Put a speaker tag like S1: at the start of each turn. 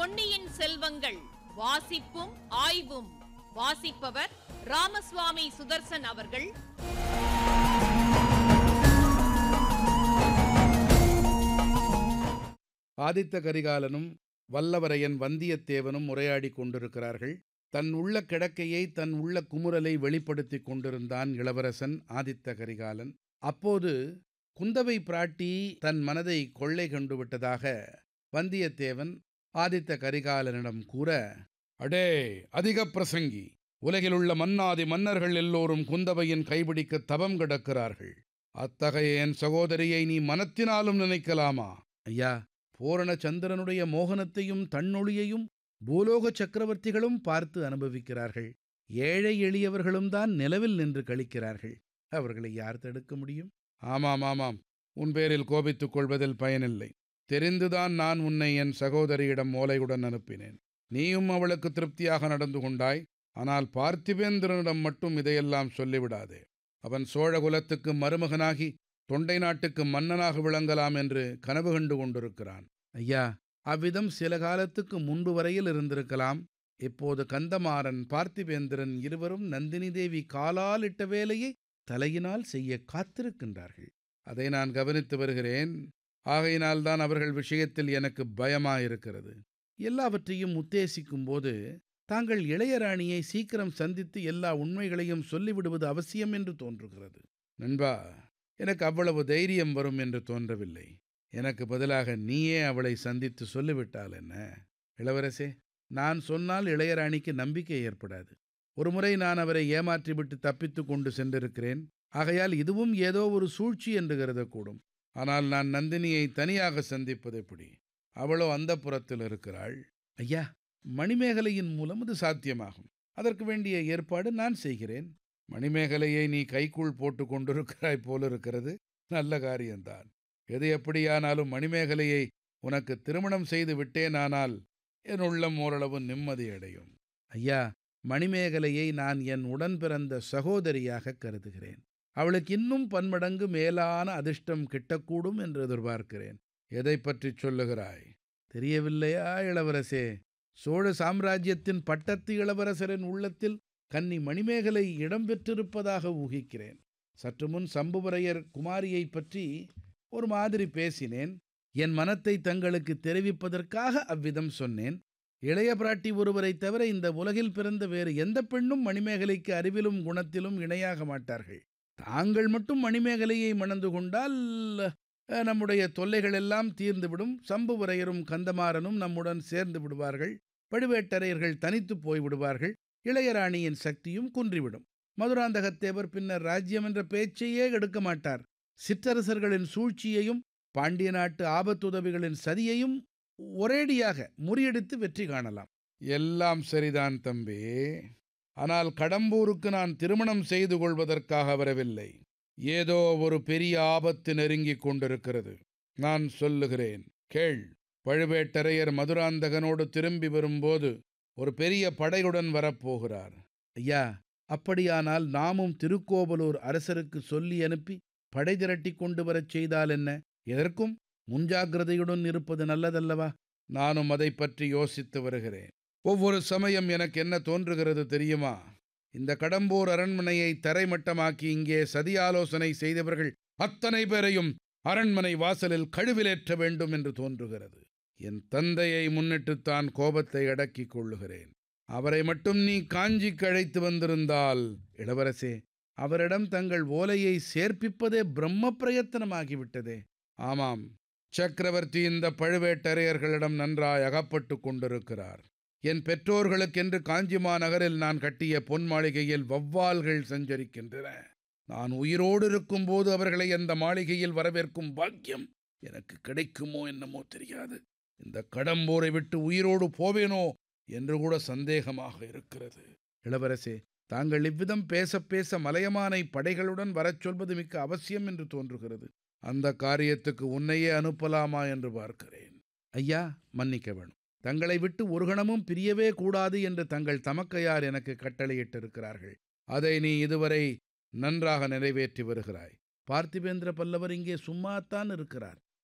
S1: பொன்னியின் செல்வங்கள் வாசிப்பும் ஆய்வும் வாசிப்பவர் ராமசுவாமி சுதர்சன் அவர்கள்
S2: ஆதித்த கரிகாலனும் வல்லவரையன் வந்தியத்தேவனும் உரையாடிக் கொண்டிருக்கிறார்கள் தன் உள்ள கிடக்கையை தன் உள்ள குமுறலை வெளிப்படுத்திக் கொண்டிருந்தான் இளவரசன் ஆதித்த கரிகாலன் அப்போது குந்தவை பிராட்டி தன் மனதை கொள்ளை கொண்டு விட்டதாக வந்தியத்தேவன் ஆதித்த கரிகாலனிடம் கூற அடே அதிக பிரசங்கி உலகிலுள்ள மன்னாதி மன்னர்கள் எல்லோரும் குந்தவையின் கைபிடிக்க தவம் கிடக்கிறார்கள் அத்தகைய என் சகோதரியை நீ மனத்தினாலும் நினைக்கலாமா ஐயா பூரண சந்திரனுடைய மோகனத்தையும் தன்னொளியையும் பூலோக சக்கரவர்த்திகளும் பார்த்து அனுபவிக்கிறார்கள் ஏழை எளியவர்களும் தான் நிலவில் நின்று கழிக்கிறார்கள் அவர்களை யார் தடுக்க முடியும் ஆமாம் ஆமாம் உன் பேரில் கோபித்துக் கொள்வதில் பயனில்லை தெரிந்துதான் நான் உன்னை என் சகோதரியிடம் ஓலையுடன் அனுப்பினேன் நீயும் அவளுக்கு திருப்தியாக நடந்து கொண்டாய் ஆனால் பார்த்திபேந்திரனிடம் மட்டும் இதையெல்லாம் சொல்லிவிடாதே அவன் சோழ குலத்துக்கு மருமகனாகி தொண்டை நாட்டுக்கு மன்னனாக விளங்கலாம் என்று கனவு கண்டு கொண்டிருக்கிறான் ஐயா அவ்விதம் சில காலத்துக்கு முன்பு வரையில் இருந்திருக்கலாம் இப்போது கந்தமாறன் பார்த்திபேந்திரன் இருவரும் நந்தினி தேவி காலால் இட்ட வேலையை தலையினால் செய்ய காத்திருக்கின்றார்கள் அதை நான் கவனித்து வருகிறேன் ஆகையினால்தான் அவர்கள் விஷயத்தில் எனக்கு பயமாயிருக்கிறது எல்லாவற்றையும் உத்தேசிக்கும் போது தாங்கள் இளையராணியை சீக்கிரம் சந்தித்து எல்லா உண்மைகளையும் சொல்லிவிடுவது அவசியம் என்று தோன்றுகிறது நண்பா எனக்கு அவ்வளவு தைரியம் வரும் என்று தோன்றவில்லை எனக்கு பதிலாக நீயே அவளை சந்தித்து சொல்லிவிட்டால் என்ன இளவரசே நான் சொன்னால் இளையராணிக்கு நம்பிக்கை ஏற்படாது ஒருமுறை நான் அவரை ஏமாற்றிவிட்டு தப்பித்து கொண்டு சென்றிருக்கிறேன் ஆகையால் இதுவும் ஏதோ ஒரு சூழ்ச்சி என்று கருதக்கூடும் ஆனால் நான் நந்தினியை தனியாக சந்திப்பது எப்படி அவளோ அந்த புறத்தில் இருக்கிறாள் ஐயா மணிமேகலையின் மூலம் அது சாத்தியமாகும் அதற்கு வேண்டிய ஏற்பாடு நான் செய்கிறேன் மணிமேகலையை நீ கைக்குள் போட்டு கொண்டிருக்கிறாய் போலிருக்கிறது நல்ல காரியம்தான் எது எப்படியானாலும் மணிமேகலையை உனக்கு திருமணம் செய்து விட்டேனானால் என் உள்ளம் ஓரளவு நிம்மதியடையும் ஐயா மணிமேகலையை நான் என் உடன் பிறந்த சகோதரியாக கருதுகிறேன் அவளுக்கு இன்னும் பன்மடங்கு மேலான அதிர்ஷ்டம் கிட்டக்கூடும் என்று எதிர்பார்க்கிறேன் எதை பற்றி சொல்லுகிறாய் தெரியவில்லையா இளவரசே சோழ சாம்ராஜ்யத்தின் பட்டத்து இளவரசரின் உள்ளத்தில் கன்னி மணிமேகலை இடம்பெற்றிருப்பதாக ஊகிக்கிறேன் சற்று முன் சம்புவரையர் குமாரியை பற்றி ஒரு மாதிரி பேசினேன் என் மனத்தை தங்களுக்கு தெரிவிப்பதற்காக அவ்விதம் சொன்னேன் இளைய பிராட்டி ஒருவரை தவிர இந்த உலகில் பிறந்த வேறு எந்த பெண்ணும் மணிமேகலைக்கு அறிவிலும் குணத்திலும் இணையாக மாட்டார்கள் தாங்கள் மட்டும் மணிமேகலையை மணந்து கொண்டால் அஹ், நம்முடைய தொல்லைகள் எல்லாம் தீர்ந்துவிடும் சம்புவரையரும் கந்தமாறனும் நம்முடன் சேர்ந்து விடுவார்கள் பழுவேட்டரையர்கள் தனித்து போய் விடுவார்கள் இளையராணியின் சக்தியும் குன்றிவிடும் மதுராந்தகத்தேவர் பின்னர் ராஜ்யம் என்ற பேச்சையே எடுக்க மாட்டார் சிற்றரசர்களின் சூழ்ச்சியையும் பாண்டிய நாட்டு ஆபத்துதவிகளின் சதியையும் ஒரேடியாக முறியடித்து வெற்றி காணலாம் எல்லாம் சரிதான் தம்பி ஆனால் கடம்பூருக்கு நான் திருமணம் செய்து கொள்வதற்காக வரவில்லை ஏதோ ஒரு பெரிய ஆபத்து நெருங்கிக் கொண்டிருக்கிறது நான் சொல்லுகிறேன் கேள் பழுவேட்டரையர் மதுராந்தகனோடு திரும்பி வரும்போது ஒரு பெரிய படையுடன் வரப்போகிறார் ஐயா அப்படியானால் நாமும் திருக்கோவலூர் அரசருக்கு சொல்லி அனுப்பி படை திரட்டி கொண்டு வரச் செய்தால் என்ன எதற்கும் முன்ஜாக்கிரதையுடன் இருப்பது நல்லதல்லவா நானும் அதை பற்றி யோசித்து வருகிறேன் ஒவ்வொரு சமயம் எனக்கு என்ன தோன்றுகிறது தெரியுமா இந்த கடம்பூர் அரண்மனையை தரைமட்டமாக்கி இங்கே சதி ஆலோசனை செய்தவர்கள் அத்தனை பேரையும் அரண்மனை வாசலில் கழுவிலேற்ற வேண்டும் என்று தோன்றுகிறது என் தந்தையை முன்னிட்டுத்தான் கோபத்தை அடக்கிக் கொள்ளுகிறேன் அவரை மட்டும் நீ காஞ்சிக்கு அழைத்து வந்திருந்தால் இளவரசே அவரிடம் தங்கள் ஓலையை சேர்ப்பிப்பதே பிரம்ம பிரயத்தனமாகிவிட்டதே ஆமாம் சக்கரவர்த்தி இந்த பழுவேட்டரையர்களிடம் நன்றாய் அகப்பட்டு கொண்டிருக்கிறார் என் பெற்றோர்களுக்கென்று காஞ்சிமா நகரில் நான் கட்டிய பொன் மாளிகையில் வவ்வால்கள் சஞ்சரிக்கின்றன நான் உயிரோடு இருக்கும்போது அவர்களை அந்த மாளிகையில் வரவேற்கும் பாக்கியம் எனக்கு கிடைக்குமோ என்னமோ தெரியாது இந்த கடம்பூரை விட்டு உயிரோடு போவேனோ என்று கூட சந்தேகமாக இருக்கிறது இளவரசே தாங்கள் இவ்விதம் பேச பேச மலையமானை படைகளுடன் வரச் சொல்வது மிக்க அவசியம் என்று தோன்றுகிறது அந்த காரியத்துக்கு உன்னையே அனுப்பலாமா என்று பார்க்கிறேன் ஐயா மன்னிக்க வேணும் தங்களை விட்டு ஒரு கணமும் பிரியவே கூடாது என்று தங்கள் தமக்கையார் எனக்கு கட்டளையிட்டிருக்கிறார்கள் அதை நீ இதுவரை நன்றாக நிறைவேற்றி வருகிறாய் பார்த்திபேந்திர பல்லவர் இங்கே சும்மாத்தான் இருக்கிறார்